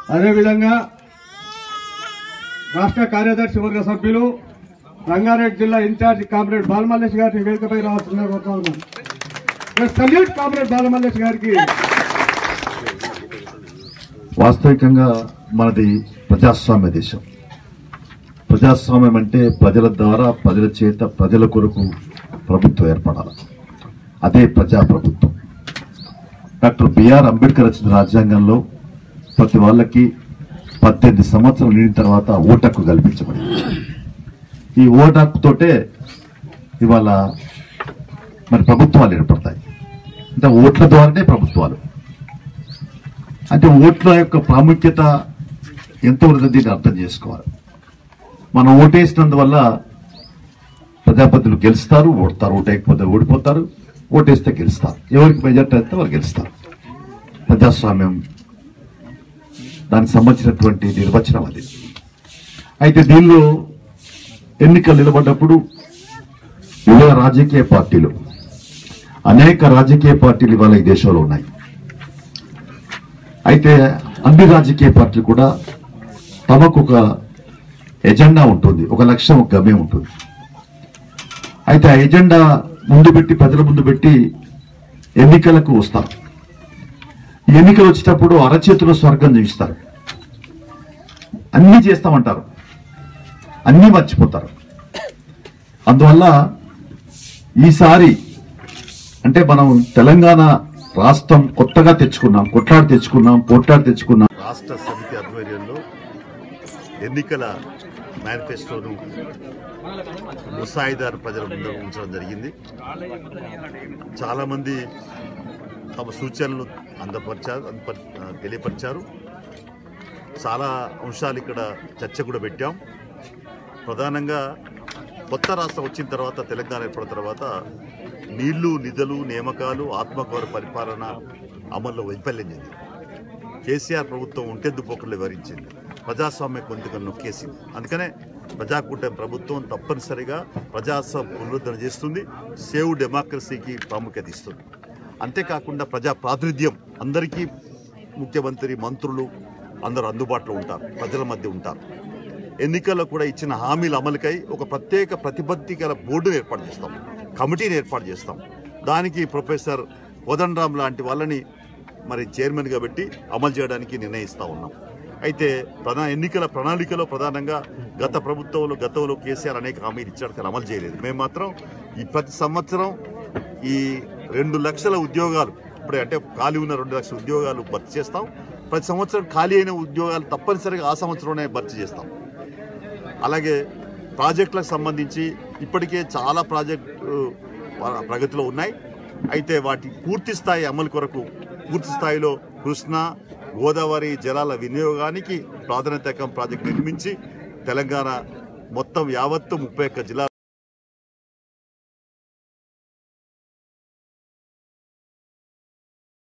అదేవిధంగా రాష్ట్ర కార్యదర్శి వర్గ సభ్యులు రంగారెడ్డి జిల్లా ఇన్ఛార్జ్ కామ్రేడ్ బాలమల్లేష్ గారిని వేదికపై రావాల్సిందిగా కోరుతా ఉన్నాను సల్యూట్ కామ్రేడ్ బాలమల్లేష్ గారికి వాస్తవికంగా మనది ప్రజాస్వామ్య దేశం ప్రజాస్వామ్యం అంటే ప్రజల ద్వారా ప్రజల చేత ప్రజల కొరకు ప్రభుత్వం ఏర్పడాలి అదే ప్రజాప్రభుత్వం డాక్టర్ బిఆర్ అంబేద్కర్ రచించిన రాజ్యాంగంలో ప్రతి వాళ్ళకి పద్దెనిమిది సంవత్సరాలు నిండిన తర్వాత ఓటక్కు కల్పించబడింది ఈ ఓటక్కుతోటే ఇవాళ మరి ప్రభుత్వాలు ఏర్పడతాయి అంటే ఓట్ల ద్వారానే ప్రభుత్వాలు అంటే ఓట్ల యొక్క ప్రాముఖ్యత ఎంత ఉన్నదో దీన్ని అర్థం చేసుకోవాలి మనం ఓటేసినందువల్ల ప్రజాపతిలు గెలుస్తారు ఓడతారు ఓటేయకపోతే ఓడిపోతారు ఓటేస్తే గెలుస్తారు ఎవరికి మెజార్టీ అయితే వాళ్ళు గెలుస్తారు ప్రజాస్వామ్యం దానికి సంబంధించినటువంటి నిర్వచనం అది అయితే దీనిలో ఎన్నికలు నిలబడ్డప్పుడు వివిధ రాజకీయ పార్టీలు అనేక రాజకీయ పార్టీలు ఇవాళ ఈ దేశంలో ఉన్నాయి అయితే అన్ని రాజకీయ పార్టీలు కూడా తమకు ఒక ఎజెండా ఉంటుంది ఒక లక్ష్యం ఒక గమ్యం ఉంటుంది అయితే ఆ ఎజెండా ముందు పెట్టి ప్రజల ముందు పెట్టి ఎన్నికలకు వస్తారు ఈ ఎన్నికలు వచ్చేటప్పుడు అరచేతిలో స్వర్గం చూపిస్తారు అన్నీ చేస్తామంటారు అన్నీ మర్చిపోతారు అందువల్ల ఈసారి అంటే మనం తెలంగాణ రాష్ట్రం కొత్తగా తెచ్చుకున్నాం కొట్లాడి తెచ్చుకున్నాం కొట్లాడి తెచ్చుకున్నాం రాష్ట్ర సమితి ఆధ్వర్యంలో ఎన్నికల మేనిఫెస్టోను ముసాయిదారు ప్రజల ముందు ఉంచడం జరిగింది చాలా మంది తమ సూచనలు అందపరిచారు అందప- ఆ, తెలియపరిచారు చాలా అంశాలు ఇక్కడ చర్చ కూడా పెట్టాం ప్రధానంగా కొత్త రాష్ట్రం వచ్చిన తర్వాత తెలంగాణ ఏర్పడిన తర్వాత నీళ్లు నిధులు నియామకాలు ఆత్మగౌరవ పరిపాలన అమల్లో వైఫల్యం చెందింది కేసీఆర్ ప్రభుత్వం ఉంటెద్దు పోకలు వివరించింది ప్రజాస్వామ్య కొంతగా నొక్కేసింది అందుకనే ప్రజాకూటమి ప్రభుత్వం తప్పనిసరిగా ప్రజాస్వామ్య పునరుద్ధరణ చేస్తుంది సేవ్ డెమోక్రసీకి ప్రాముఖ్యత ఇస్తుంది అంతేకాకుండా ప్రజా ప్రాతినిధ్యం అందరికీ ముఖ్యమంత్రి మంత్రులు అందరూ అందుబాటులో ఉంటారు ప్రజల మధ్య ఉంటారు ఎన్నికల్లో కూడా ఇచ్చిన హామీల అమలుకై ఒక ప్రత్యేక ప్రతిపత్తి గల బోర్డును ఏర్పాటు చేస్తాం కమిటీని ఏర్పాటు చేస్తాం దానికి ప్రొఫెసర్ కోదండరామ్ లాంటి వాళ్ళని మరి చైర్మన్గా పెట్టి అమలు చేయడానికి నిర్ణయిస్తా ఉన్నాం అయితే ప్రధాన ఎన్నికల ప్రణాళికలో ప్రధానంగా గత ప్రభుత్వంలో గతంలో కేసీఆర్ అనేక హామీలు ఇచ్చాడు కానీ అమలు చేయలేదు మేము మాత్రం ఈ ప్రతి సంవత్సరం ఈ రెండు లక్షల ఉద్యోగాలు ఇప్పుడే అంటే ఖాళీ ఉన్న రెండు లక్షల ఉద్యోగాలు భర్తీ చేస్తాం ప్రతి సంవత్సరం ఖాళీ అయిన ఉద్యోగాలు తప్పనిసరిగా ఆ సంవత్సరంలోనే భర్తీ చేస్తాం అలాగే ప్రాజెక్టులకు సంబంధించి ఇప్పటికే చాలా ప్రాజెక్టు ప్ర- ప్రగతిలో ఉన్నాయి అయితే వాటి పూర్తి స్థాయి అమలు కొరకు పూర్తి స్థాయిలో కృష్ణా గోదావరి జలాల వినియోగానికి ప్రాధాన్యత ప్రాజెక్టు నిర్మించి తెలంగాణ మొత్తం యావత్తు ముప్పై ఒక్క జిల్లా